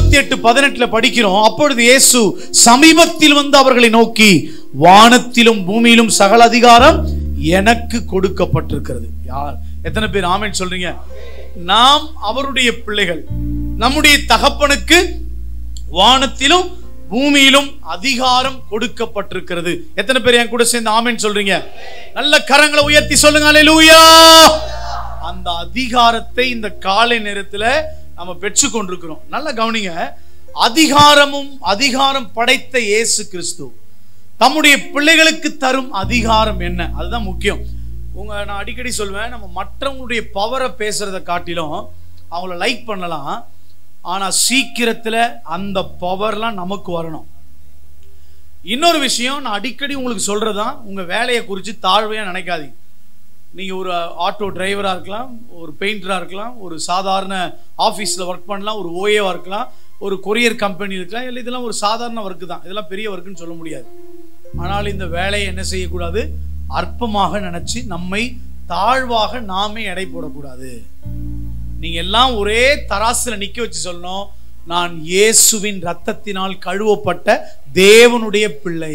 இருபத்தி எட்டு பதினெட்டுல படிக்கிறோம் அப்பொழுது இயேசு சமீபத்தில் வந்து அவர்களை நோக்கி வானத்திலும் பூமியிலும் சகல அதிகாரம் எனக்கு கொடுக்கப்பட்டிருக்கிறது யார் எத்தனை பேர் ஆமென் சொல்றீங்க நாம் அவருடைய பிள்ளைகள் நம்முடைய தகப்பனுக்கு வானத்திலும் பூமியிலும் அதிகாரம் கொடுக்கப்பட்டிருக்கிறது எத்தனை பேர் என் கூட சேர்ந்து ஆமென் சொல்றீங்க நல்ல கரங்களை உயர்த்தி சொல்லுங்க அல்லேலூயா அந்த அதிகாரத்தை இந்த காலை நேரத்துல நம்ம பெற்று கொண்டிருக்கிறோம் நல்லா கவனிங்க அதிகாரமும் அதிகாரம் படைத்த இயேசு கிறிஸ்து தம்முடைய பிள்ளைகளுக்கு தரும் அதிகாரம் என்ன அதுதான் முக்கியம் உங்க நான் அடிக்கடி சொல்வேன் நம்ம மற்றவங்களுடைய பவரை பேசுறத காட்டிலும் அவங்கள லைக் பண்ணலாம் ஆனா சீக்கிரத்துல அந்த பவர்லாம் நமக்கு வரணும் இன்னொரு விஷயம் நான் அடிக்கடி உங்களுக்கு சொல்றதுதான் உங்க வேலையை குறித்து தாழ்வையா நினைக்காதீங்க நீங்க ஒரு ஆட்டோ டிரைவரா இருக்கலாம் ஒரு பெயிண்டரா இருக்கலாம் ஒரு சாதாரண ஆபீஸ்ல ஒர்க் பண்ணலாம் ஒரு ஓஏவா இருக்கலாம் ஒரு கொரியர் கம்பெனி இருக்கலாம் இல்லை இதெல்லாம் ஒரு சாதாரண ஒர்க்கு தான் இதெல்லாம் பெரிய ஒர்க்குன்னு சொல்ல முடியாது ஆனால் இந்த வேலையை என்ன செய்யக்கூடாது அற்பமாக நினைச்சு நம்மை தாழ்வாக நாமே எடை போடக்கூடாது நீங்க எல்லாம் ஒரே தராசுல நிக்க வச்சு சொல்லணும் நான் இயேசுவின் ரத்தத்தினால் கழுவப்பட்ட தேவனுடைய பிள்ளை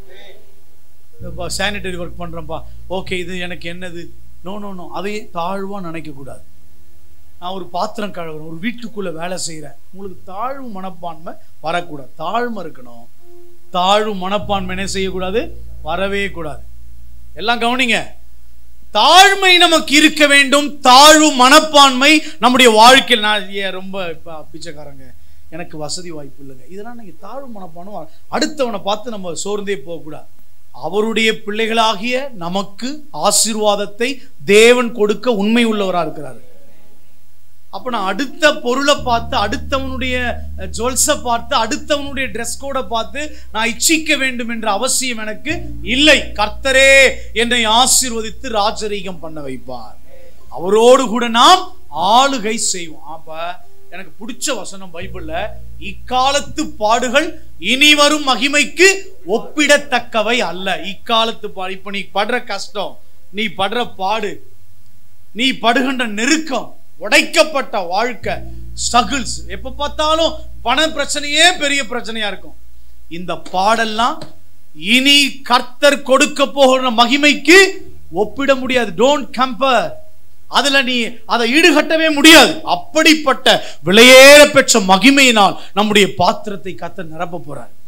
சானிட்டரி ஒர்க் பண்றேன்ப்பா ஓகே இது எனக்கு என்னது நோ நோ நோ அதை தாழ்வா நினைக்க கூடாது நான் ஒரு பாத்திரம் கழுவுறேன் ஒரு வீட்டுக்குள்ள வேலை செய்கிறேன் உங்களுக்கு தாழ்வு மனப்பான்மை வரக்கூடாது தாழ்மை இருக்கணும் தாழ்வு மனப்பான்மை என்ன செய்யக்கூடாது வரவே கூடாது எல்லாம் கவனிங்க தாழ்மை நமக்கு இருக்க வேண்டும் தாழ்வு மனப்பான்மை நம்முடைய வாழ்க்கையில் நான் ஏன் ரொம்ப இப்போ பிச்சைக்காரங்க எனக்கு வசதி வாய்ப்பு இல்லைங்க இதெல்லாம் நீங்கள் தாழ்வு மனப்பான்மை வர- அடுத்தவனை பார்த்து நம்ம சோர்ந்தே போகக்கூடாது அவருடைய பிள்ளைகளாகிய நமக்கு ஆசீர்வாதத்தை தேவன் கொடுக்க உண்மை உள்ளவராக இருக்கிறார் அப்ப நான் அடுத்த பொருளை பார்த்து அடுத்தவனுடைய ஜுவல்ஸை பார்த்து அடுத்தவனுடைய ட்ரெஸ் கோடை பார்த்து நான் இச்சிக்க வேண்டும் என்ற அவசியம் எனக்கு இல்லை கர்த்தரே என்னை ஆசீர்வதித்து ராஜரீகம் பண்ண வைப்பார் அவரோடு கூட நாம் ஆளுகை செய்வோம் அப்ப எனக்கு பிடிச்ச வசனம் பைபிள்ல இக்காலத்து பாடுகள் இனி வரும் மகிமைக்கு ஒப்பிடத்தக்கவை அல்ல இக்காலத்து பாடு இப்ப நீ படுற கஷ்டம் நீ படுற பாடு நீ படுகின்ற நெருக்கம் உடைக்கப்பட்ட வாழ்க்கை ஸ்ட்ரகிள்ஸ் எப்ப பார்த்தாலும் பண பிரச்சனையே பெரிய பிரச்சனையா இருக்கும் இந்த பாடெல்லாம் இனி கர்த்தர் கொடுக்க போகிற மகிமைக்கு ஒப்பிட முடியாது டோன்ட் கம்பேர் அதுல நீ அதை ஈடுகட்டவே முடியாது அப்படிப்பட்ட விலையேற பெற்ற மகிமையினால் நம்முடைய பாத்திரத்தை கர்த்தர் நிரப்ப போறார்